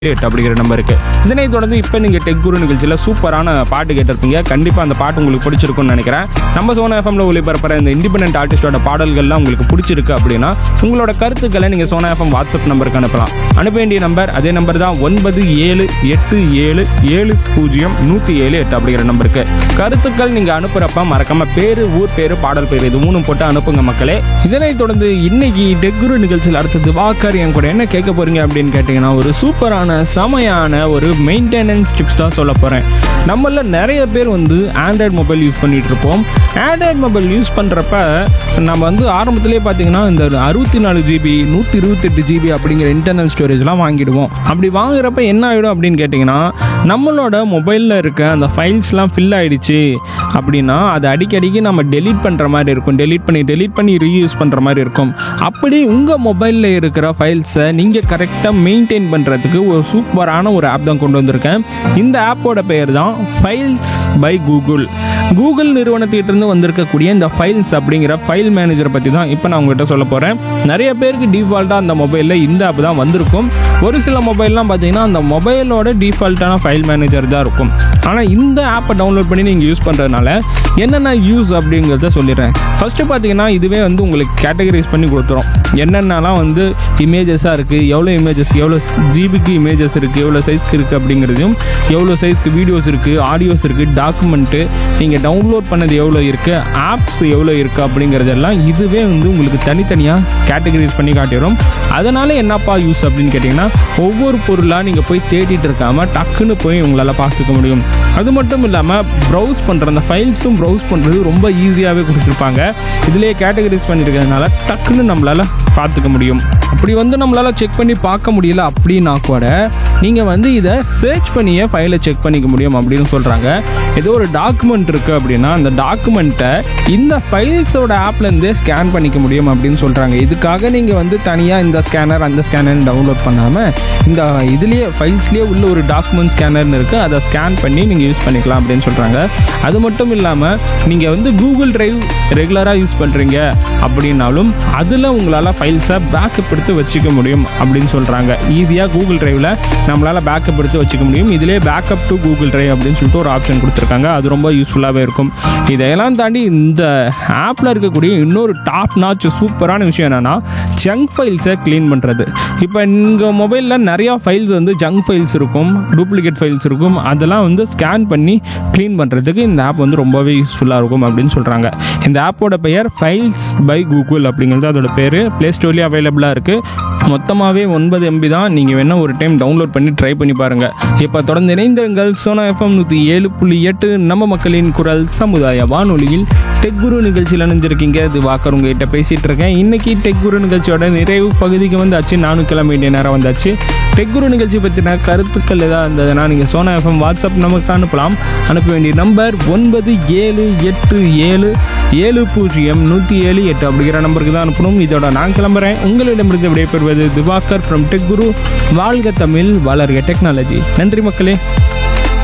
எட்டு அப்படிங்கிற நம்பருக்கு இதனை தொடர்ந்து இப்போ நீங்கள் டெக் குரு நிகழ்ச்சியில் சூப்பரான பாட்டு கேட்டிருப்பீங்க கண்டிப்பாக அந்த பாட்டு உங்களுக்கு பிடிச்சிருக்கும்னு நினைக்கிறேன் நம்ம சோனா எஃப்எம்ல ஒளிபரப்புற இந்த இண்டிபெண்டன்ட் ஆர்டிஸ்டோட பாடல்கள்லாம் உங்களுக்கு பிடிச்சிருக்கு அப்படின்னா உங்களோட கருத்துக்களை நீங்கள் சோனா எஃப்எம் வாட்ஸ்அப் நம்பருக்கு அனுப்பலாம் அனுப்ப வேண்டிய நம்பர் அதே நம்பர் தான் ஒன்பது ஏழு எட்டு ஏழு ஏழு பூஜ்ஜியம் நூற்றி ஏழு எட்டு அப்படிங்கிற நம்பருக்கு கருத்துக்கள் நீங்கள் அனுப்புகிறப்ப மறக்காம பேர் ஊர் பேர் பாடல் பேர் இது மூணும் போட்டு அனுப்புங்க மக்களே இதனைத் தொடர்ந்து இன்னைக்கு டெக்குரு நிகழ்ச்சியில் அடுத்தது வாக்கர் என் கூட என்ன கேட்க போறீங்க அப்படின்னு கேட்டிங்கன்னா ஒரு சூப்பரான செமையான ஒரு மெயின்டெனன்ஸ் டிப்ஸ் தான் சொல்ல போகிறேன் நம்மள நிறைய பேர் வந்து ஆண்ட்ராய்டு மொபைல் யூஸ் பண்ணிட்டு இருப்போம் ஆண்ட்ராய்டு மொபைல் யூஸ் பண்ணுறப்ப நம்ம வந்து ஆரம்பத்திலே பார்த்தீங்கன்னா இந்த அறுபத்தி நாலு ஜிபி நூற்றி இருபத்தெட்டு ஜிபி அப்படிங்கிற இன்டர்னல் ஸ்டோரேஜ்லாம் வாங்கிடுவோம் அப்படி வாங்குறப்ப என்ன ஆகிடும் அப்படின்னு கேட்டிங்கன்னா நம்மளோட மொபைலில் இருக்க அந்த ஃபைல்ஸ்லாம் ஃபில் ஆயிடுச்சு அப்படின்னா அது அடிக்கடிக்கு நம்ம டெலீட் பண்ணுற மாதிரி இருக்கும் டெலீட் பண்ணி டெலீட் பண்ணி ரீயூஸ் பண்ணுற மாதிரி இருக்கும் அப்படி உங்கள் மொபைலில் இருக்கிற ஃபைல்ஸை நீங்கள் கரெக்டாக மெயின்டைன் பண்ணுறதுக்கு ஒரு சூப்பரான ஒரு ஆப் தான் கொண்டு வந்திருக்கேன் இந்த ஆப்போட பெயர் தான் ஃபைல்ஸ் பை கூகுள் கூகுள் நிறுவனத்திலிருந்து வந்திருக்கக்கூடிய இந்த ஃபைல்ஸ் அப்படிங்கிற ஃபைல் மேனேஜரை பற்றி தான் இப்போ நான் உங்ககிட்ட சொல்ல போகிறேன் நிறைய பேருக்கு டிஃபால்ட்டாக அந்த மொபைலில் இந்த ஆப் தான் வந்திருக்கும் ஒரு சில மொபைல்லாம் பார்த்தீங்கன்னா அந்த மொபைலோட டிஃபால்ட்டான ஃபைல் மேனேஜர் தான் இருக்கும் ஆனால் இந்த ஆப்பை டவுன்லோட் பண்ணி நீங்கள் யூஸ் பண்ணுறதுனால என்னென்ன யூஸ் அப்படிங்கிறத சொல்லிடுறேன் ஃபஸ்ட்டு பார்த்தீங்கன்னா இதுவே வந்து உங்களுக்கு கேட்டகரைஸ் பண்ணி கொடுத்துரும் என்னென்னலாம் வந்து இமேஜஸாக இருக்குது எவ்வளோ இமேஜஸ் எவ்வளோ ஜிபிக்கு இமேஜஸ் இருக்குது எவ்வளோ சைஸ்க்கு இருக்குது அப்படிங்கிறதையும் எவ்வளோ சைஸ்க்கு வீடியோஸ் இருக்குது ஆடியோஸ் இருக்குது டாக்குமெண்ட்டு நீங்கள் டவுன்லோட் பண்ணது எவ்வளோ இருக்குது ஆப்ஸ் எவ்வளோ இருக்குது அப்படிங்கிறதெல்லாம் இதுவே வந்து உங்களுக்கு தனித்தனியாக கேட்டகரைஸ் பண்ணி காட்டிடும் அதனால என்னப்பா யூஸ் அப்படின்னு கேட்டிங்கன்னா ஒவ்வொரு பொருளாக நீங்கள் போய் தேடிட்டு இருக்காம டக்குன்னு போய் உங்களால் பார்த்துக்க முடியும் அது மட்டும் இல்லாமல் ப்ரௌஸ் பண்ணுற அந்த ஃபைல்ஸும் ப்ரௌஸ் பண்ணுறது ரொம்ப ஈஸியாகவே கொடுத்துருப்பாங்க இதுலேயே கேட்டகரைஸ் பண்ணியிருக்கிறதுனால டக்குன்னு நம்மளால் பார்த்துக்க முடியும் அப்படி வந்து நம்மளால் செக் பண்ணி பார்க்க முடியல அப்படின்னா கூட நீங்கள் வந்து இதை சர்ச் பண்ணியே ஃபைலை செக் பண்ணிக்க முடியும் அப்படின்னு சொல்கிறாங்க ஏதோ ஒரு டாக்குமெண்ட் இருக்குது அப்படின்னா அந்த டாக்குமெண்ட்டை இந்த ஃபைல்ஸோட ஆப்லேருந்தே ஸ்கேன் பண்ணிக்க முடியும் அப்படின்னு சொல்கிறாங்க இதுக்காக நீங்கள் வந்து தனியாக இந்த ஸ்கேனர் அந்த ஸ்கேனர் டவுன்லோட் பண்ணாமல் இந்த இதுலேயே ஃபைல்ஸ்லேயே உள்ள ஒரு டாக்குமெண்ட் ஸ்கேனர்னு இருக்குது அதை ஸ்கேன் பண்ணி நீங்கள் யூஸ் பண்ணிக்கலாம் அப்படின்னு சொல்கிறாங்க அது மட்டும் இல்லாமல் நீங்கள் வந்து கூகுள் டிரைவ் ரெகுலராக யூஸ் பண்ணுறீங்க அப்படின்னாலும் அதில் உங்களால் ஃபைல்ஸை பேக்கப் எடுத்து வச்சுக்க முடியும் அப்படின்னு சொல்கிறாங்க ஈஸியாக கூகுள் டிரைவில் நம்மளால் பேக்கப் எடுத்து வச்சுக்க முடியும் இதிலே பேக்கப் டு கூகுள் டிரைவ் அப்படின்னு சொல்லிட்டு ஒரு ஆப்ஷன் கொடுத்துருக்காங்க அது ரொம்ப யூஸ்ஃபுல்லாகவே இருக்கும் இதையெல்லாம் தாண்டி இந்த ஆப்பில் இருக்கக்கூடிய இன்னொரு டாப் நாச் சூப்பரான விஷயம் என்னென்னா ஜங்க் ஃபைல்ஸை க்ளீன் பண்ணுறது இப்போ உங்கள் மொபைலில் நிறையா ஃபைல்ஸ் வந்து ஜங்க் ஃபைல்ஸ் இருக்கும் டூப்ளிகேட் ஃபைல்ஸ் இருக்கும் அதெல்லாம் வந்து ஸ்கேன் பண்ணி க்ளீன் பண்ணுறதுக்கு இந்த ஆப் வந்து ரொம்பவே யூஸ்ஃபுல்லாக இருக்கும் அப்படின்னு சொல்கிறாங்க இந்த ஆப்போட பெயர் ஃபைல்ஸ் பை கூகுள் அப்படிங்கிறது அதோட பேர் ப்ளே ஸ்டோர்லேயே அவைலபிளாக இருக்குது மொத்தமாகவே ஒன்பது எம்பி தான் நீங்கள் வேணால் ஒரு டைம் டவுன்லோட் பண்ணி ட்ரை பண்ணி பாருங்கள் இப்போ தொடர்ந்து இணைந்திருங்கள் சோனா எஃப்எம் நூற்றி ஏழு புள்ளி எட்டு நம்ம மக்களின் குரல் சமுதாய வானொலியில் டெக் குரு நிகழ்ச்சியில் இணைஞ்சிருக்கீங்க இது வாக்கர் உங்ககிட்ட பேசிகிட்டு இருக்கேன் இன்னைக்கு டெக் குரு நிகழ்ச்சியோட நிறைவு பகுதிக்கு வந்தாச்சு நானும் கிளம்ப வேண்டிய நேரம் வந்தாச்சு டெக் குரு நிகழ்ச்சி பற்றின கருத்துக்கள் ஏதாவது இருந்ததுன்னா நீங்கள் சோனா எஃப்எம் வாட்ஸ்அப் நமக்கு அனுப்பலாம் அனுப்ப வேண்டிய நம்பர் ஒன்பது ஏழு எட்டு ஏழு ஏழு பூஜ்ஜியம் நூற்றி ஏழு எட்டு அப்படிங்கிற நம்பருக்கு தான் அனுப்பணும் இதோட நான் கிளம்புறேன் உங்களிடமிருந்து விடைபெறுவது திவாகர் ஃப்ரம் டெக் குரு வாழ்க தமிழ் வளர்க டெக்னாலஜி நன்றி மக்களே